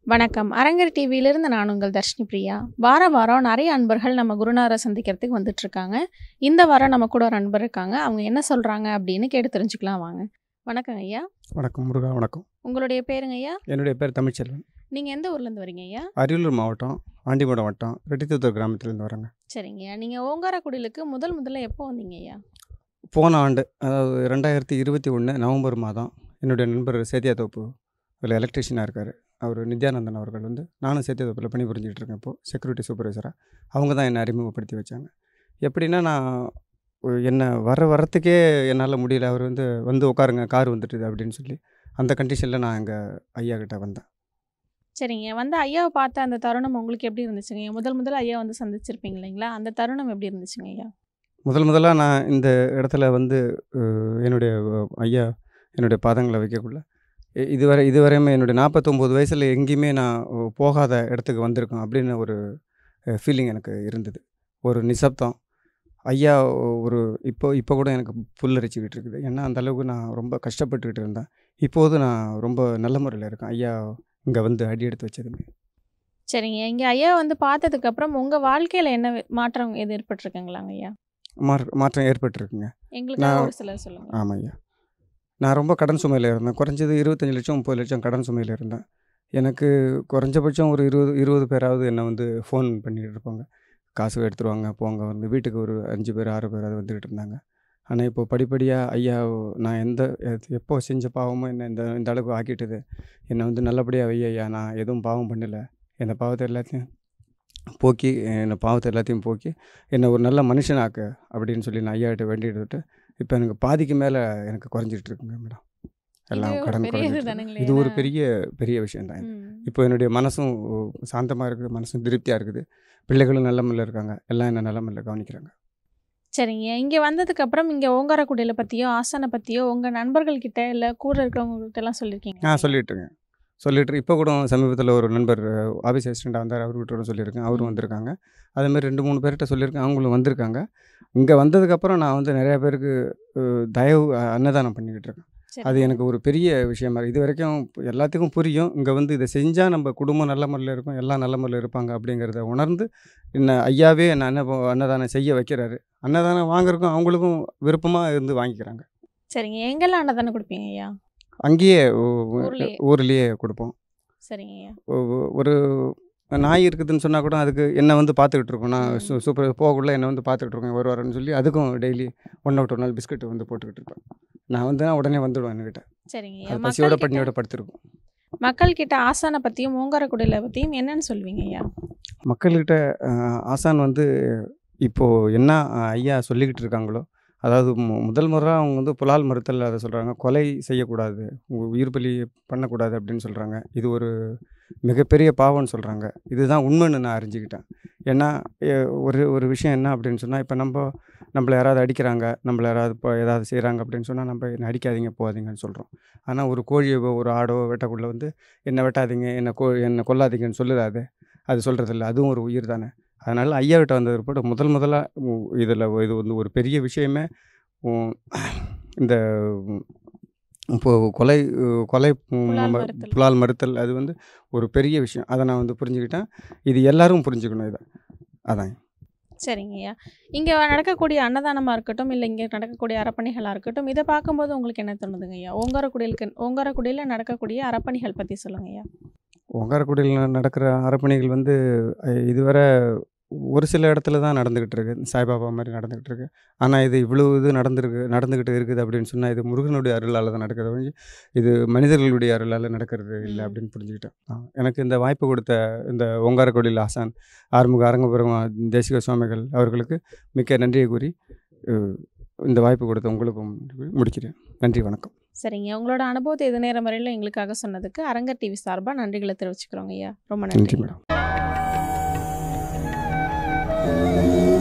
வணக்கம் அரங்கர் டிவியிலிருந்து நான் உங்கள் தர்ஷினி பிரியா வார வாரம் நிறைய அன்பர்கள் நம்ம குருநாரை சந்திக்கிறதுக்கு வந்துட்டு இருக்காங்க இந்த வாரம் நம்ம கூட ஒரு அன்பர் இருக்காங்க அவங்க என்ன சொல்றாங்க அப்படின்னு கேட்டு தெரிஞ்சுக்கலாம் வாங்க வணக்கம் ஐயா வணக்கம் முருகா வணக்கம் உங்களுடைய பேருங்க ஐயா என்னுடைய பேர் தமிழ்ச்செல்வன் நீங்க எந்த ஊர்ல இருந்து வரீங்க ஐயா அரியலூர் மாவட்டம் ஆண்டிமடம் வட்டம் ரெட்டித்தூத்தூர் கிராமத்துலேருந்து வரேங்க சரிங்க ஐயா நீங்க ஓங்காரக்குடிலுக்கு முதல் முதல்ல எப்போ வந்தீங்க ஐயா போன ஆண்டு அதாவது ரெண்டாயிரத்தி இருபத்தி ஒன்று நவம்பர் மாதம் என்னுடைய நண்பர் சேத்தியாத்தோப்பு அதில் எலக்ட்ரிஷியனாக இருக்கார் அவர் நித்யானந்தன் அவர்கள் வந்து நானும் சேத்தியாத்தோப்பில் பணி புரிஞ்சிட்டு இருக்கேன் இப்போது செக்யூரிட்டி சூப்பர்வைசராக அவங்க தான் என்னை அறிமுகப்படுத்தி வச்சாங்க எப்படின்னா நான் ஒ- என்னை வர வரத்துக்கே என்னால் முடியல அவர் வந்து வந்து உட்காருங்க கார் வந்துட்டுது அப்படின்னு சொல்லி அந்த கண்டிஷனில் நான் எங்கள் ஐயா கிட்ட வந்தேன் சரிங்க வந்து ஐயாவை பார்த்த அந்த தருணம் உங்களுக்கு எப்படி இருந்துச்சுங்க ஐயா முதல் முதல்ல ஐயா வந்து சந்திச்சிருப்பீங்க இல்லைங்களா அந்த தருணம் எப்படி இருந்துச்சுங்க ஐயா முதல் முதலாக நான் இந்த இடத்துல வந்து அஹ், என்னுடைய அஹ், ஐயா என்னுடைய பாதங்களை வைக்கக்குள்ள இ- இதுவரை இதுவரையுமே என்னுடைய நாற்பத்தொம்போது வயசில் எங்கேயுமே நான் அஹ், போகாத இடத்துக்கு வந்திருக்கோம் அப்படின்னு ஒரு ஃபீலிங் எனக்கு இருந்தது ஒரு நிசப்தம் ஐயா ஒரு இப்போ இப்போ கூட எனக்கு புல்லரிச்சுக்கிட்டு இருக்குது ஏன்னா அந்த அளவுக்கு நான் ரொம்ப கஷ்டப்பட்டுக்கிட்டு இருந்தேன் இப்போது நான் ரொம்ப நல்ல முறையில் இருக்கேன் ஐயா இங்கே வந்து அடி எடுத்து வச்சதுமே சரிங்க இங்க ஐயா வந்து பார்த்ததுக்கு அப்புறம் உங்க வாழ்க்கையில என்ன வே- மாற்றம் எது ஏற்பட்டிருக்குங்களாங்க ஐயா மாற் மாற்றம் ஏற்பட்டிருக்குங்க எங்களுக்காக நான்- ஒரு சிலர் சொல்லுங்க ஆமாம் ஐயா நான் ரொம்ப கடன் சுமையில் இருந்தேன் குறைஞ்சது இருபத்தஞ்சி லட்சம் முப்பது லட்சம் கடன் சுமையில் இருந்தேன் எனக்கு குறைஞ்சபட்சம் ஒரு இருபது இருபது பேராவது என்னை வந்து ஃபோன் பண்ணிகிட்டு இருப்பாங்க காசு எடுத்துருவாங்க போங்க வந்து வீட்டுக்கு ஒரு அஞ்சு பேர் ஆறு பேராவது வந்துக்கிட்டு இருந்தாங்க ஆனால் இப்போ படிப்படியாக ஐயா நான் எந்த எத்- எப்போ செஞ்ச பாவமும் என்னை இந்த இந்த அளவுக்கு ஆக்கிட்டது என்னை வந்து நல்லபடியாக வை ஐயா நான் எதுவும் பாவம் பண்ணலை இந்த பாவத்தை எல்லாத்தையும் போக்கி என்னை பாவத்தை எல்லாத்தையும் போக்கி என்னை ஒரு நல்ல மனுஷனாக்கு அப்படின்னு சொல்லி நான் ஐயாட்ட வேண்டிட்டு இப்போ எனக்கு பாதிக்கு மேலே எனக்கு குறைஞ்சிட்டு இருக்குங்க மேடம் எல்லாம் இதுவே ஒரு கடன் பெரிய இது குறைஞ்சிட்டு தானுங்களே, இது ஒரு ஏன்னா- பெரிய பெரிய விஷயம் தான் ம். இப்போ என்னுடைய மனசும் சாந்தமாக இருக்குது மனசும் திருப்தியாக இருக்குது பிள்ளைகளும் நல்ல முறையில் இருக்காங்க எல்லாம் என்ன நல்ல முறையில் கவனிக்கிறாங்க சரிங்க இங்க வந்ததுக்கு அப்புறம் இங்க ஓங்காரக்குடியில பத்தியோ ஆசானை பத்தியோ உங்க நண்பர்கள் கிட்ட இல்ல கூட இருக்கிறவங்க கிட்ட எல்லாம் சொல்லிருக்கீங்க ஆ சொல்லிட்டுருங்க சொல்லிட்டு இப்போ கூட சமீபத்தில் ஒரு நண்பர் ஆஃபீஸ் அசிஸ்டண்ட்டாக வந்தார் அவர்கிட்ட கூட சொல்லியிருக்கேன் அவரும் ம். வந்திருக்காங்க அதேமாதிரி ரெண்டு மூணு பேர்கிட்ட சொல்லியிருக்கேன் அவங்களும் வந்திருக்காங்க இங்கே வந்ததுக்கப்புறம் நான் வந்து நிறையா பேருக்கு அஹ், தயவு அஹ், அன்னதானம் பண்ணிக்கிட்டு இருக்கேன் சரி. அது எனக்கு ஒரு பெரிய விஷயமா இருக்குது இது வரைக்கும் எல்லாத்துக்கும் புரியும் இங்கே வந்து இதை செஞ்சால் நம்ம குடும்பம் நல்ல முறையில் இருக்கும் எல்லாம் நல்ல முறையில் இருப்பாங்க அப்படிங்கிறத உணர்ந்து என்ன ஐயாவே என்ன அன்ன அன்னதானம் செய்ய வைக்கிறாரு அன்னதானம் வாங்குறதுக்கும் அவங்களுக்கும் விருப்பமாக இருந்து வாங்கிக்கிறாங்க சரிங்க எங்கெல்லாம் அன்னதானம் கொடுப்பீங்க ஐயா அங்கேயே ஊ- ஊர்லயே? ஊர்லேயே கொடுப்போம் சரிங்க ஐயா ஒ- ஒரு நாய் இருக்குதுன்னு சொன்னால் கூட அதுக்கு என்னை வந்து பார்த்துக்கிட்டு இருக்கோம் நான் ம். சூ சூப்பர் போகக்குள்ள என்னை வந்து பார்த்துக்கிட்டு இருக்கோம் ஒரு வாரம்னு சொல்லி அதுக்கும் டெய்லி ஒன் அவுட் ஒரு நாள் பிஸ்கட் வந்து போட்டுக்கிட்டு இருப்பேன் நான் வந்து உடனே வந்துடுவேன் என்கிட்ட சரிங்க ஐயா அது பசியோட மக்கள் பட்னியோட கிட்ட படுத்திருக்கும் மக்கள் கிட்ட ஆசானை பத்தியும் ஓங்காரக்குடியில பத்தியும் என்னன்னு சொல்வீங்க ஐயா மக்கள்கிட்ட அஹ், ஆசான் வந்து இப்போது என்ன அஹ், ஐயா சொல்லிக்கிட்டு இருக்காங்களோ அதாவது மு- முதல் முறையாக அவங்க வந்து புலால் மறுத்தல் அதை சொல்கிறாங்க கொலை செய்யக்கூடாது உ- உயிர் பலி பண்ணக்கூடாது அப்படின்னு சொல்கிறாங்க இது ஒரு மிகப்பெரிய பாவம்னு சொல்கிறாங்க இதுதான் உண்மைன்னு நான் அறிஞ்சிக்கிட்டேன் ஏன்னா எ- ஒரு ஒரு விஷயம் என்ன அப்படின்னு சொன்னால் இப்போ நம்ம நம்மளை யாராவது அடிக்கிறாங்க நம்மளை யாராவது இப்போ ஏதாவது செய்கிறாங்க அப்படின்னு சொன்னால் நம்ம என்னை அடிக்காதீங்க போகாதீங்கன்னு சொல்கிறோம் ஆனால் ஒரு கோழியவோ ஒரு ஆடோ வெட்டக்குள்ள வந்து என்னை வெட்டாதீங்க என்னை கோ என்னை கொல்லாதீங்கன்னு சொல்லுதாது அது சொல்கிறதில்ல அதுவும் ஒரு உயிர் தானே அதனால் ஐயா கிட்ட வந்த பிற்பாடு முதல் முதலாக இதில் இது வந்து ஒரு பெரிய விஷயமே உம், இந்த உம், இப்போ கொலை உம், கொலை உம், புலால் நம்ம மறுத்தல். புலால் மறுத்தல் அது வந்து ஒரு பெரிய விஷயம் அதை நான் வந்து புரிஞ்சுக்கிட்டேன் இது எல்லாரும் புரிஞ்சுக்கணும் இதை அதான் சரிங்க ஐயா இங்க நடக்கக்கூடிய அன்னதானமா இருக்கட்டும் இல்ல இங்க நடக்கக்கூடிய அறப்பணிகளா இருக்கட்டும் இதை பார்க்கும்போது உங்களுக்கு என்ன தோணுதுங்க ஐயா ஓங்காரக்குடியிலுக்கு ஓங்காரக்குடியில நடக்கக்கூடிய அறப்பணிகள் பத்தி சொல்லுங்க ஐயா ஒங்காரக்குடியில் நடக்கிற அறப்பணிகள் வந்து அஹ், இதுவரை ஒரு சில இடத்துல தான் நடந்துக்கிட்டு இருக்கு சாய்பாபா மாதிரி நடந்துக்கிட்டு இருக்கு ஆனால் இது இவ்வளோ இது நடந்துருக்கு நடந்துக்கிட்டு இருக்குது அப்படின்னு சொன்னால் இது முருகனுடைய அருளால் தான் நடக்கிறது ஒழிஞ்சு இது மனிதர்களுடைய அருளால் நடக்கிறது இல்லை ம். அப்படின்னு புரிஞ்சுக்கிட்டேன் ஆ, எனக்கு இந்த வாய்ப்பு கொடுத்த இந்த ஒங்காரக்குடியில் ஆசான் ஆறுமுக அரங்கபுரம் தேசிக சுவாமிகள் அவர்களுக்கு மிக்க நன்றியை கூறி அஹ், இந்த வாய்ப்பு கொடுத்த உங்களுக்கும் முடிக்கிறேன் நன்றி வணக்கம் சரிங்க உங்களோட அனுபவத்தை இது நேரம் வரையில எங்களுக்காக சொன்னதுக்கு அரங்கர் டிவி சார்பா நன்றிகளை தெரிவிச்சுக்கிறோங்க ஐயா ரொம்ப நன்றி நன்றி மேடம்